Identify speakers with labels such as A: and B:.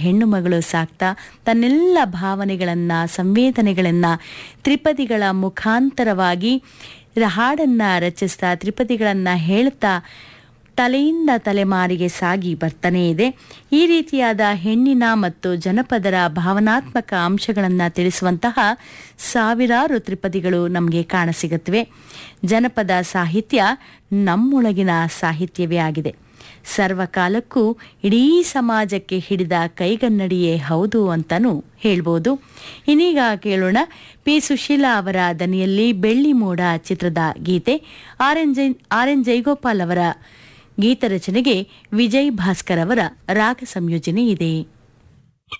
A: ಹೆಣ್ಣು ಮಗಳು ಸಾಕ್ತಾ ತನ್ನೆಲ್ಲ ಭಾವನೆಗಳನ್ನು ಸಂವೇದನೆಗಳನ್ನು ತ್ರಿಪದಿಗಳ ಮುಖಾಂತರವಾಗಿ ರ- ಹಾಡನ್ನ ರಚಿಸ್ತಾ ತ್ರಿಪದಿಗಳನ್ನು ಹೇಳ್ತಾ ತಲೆಯಿಂದ ತಲೆಮಾರಿಗೆ ಸಾಗಿ ಬರ್ತಾನೇ ಇದೆ ಈ ರೀತಿಯಾದ ಹೆಣ್ಣಿನ ಮತ್ತು ಜನಪದರ ಭಾವನಾತ್ಮಕ ಅಂಶಗಳನ್ನು ತಿಳಿಸುವಂತಹ ಸಾವಿರಾರು ತ್ರಿಪದಿಗಳು ನಮಗೆ ಕಾಣಸಿಗುತ್ತವೆ ಜನಪದ ಸಾಹಿತ್ಯ ನಮ್ಮೊಳಗಿನ ಸಾಹಿತ್ಯವೇ ಆಗಿದೆ ಸರ್ವಕಾಲಕ್ಕೂ ಇಡೀ ಸಮಾಜಕ್ಕೆ ಹಿಡಿದ ಕೈಗನ್ನಡಿಯೇ ಹೌದು ಅಂತಲೂ ಹೇಳ್ಬೋದು ಇನ್ನೀಗ ಕೇಳೋಣ ಪಿ ಸುಶೀಲಾ ಅವರ ದನಿಯಲ್ಲಿ ಬೆಳ್ಳಿ ಮೋಡ ಚಿತ್ರದ ಗೀತೆ R N Jai R N Jaigopal ಅವರ ಗೀತರಚನೆಗೆ ವಿಜಯ್ ಭಾಸ್ಕರ್ ಅವರ ರಾಗ ಸಂಯೋಜನೆ ಇದೆ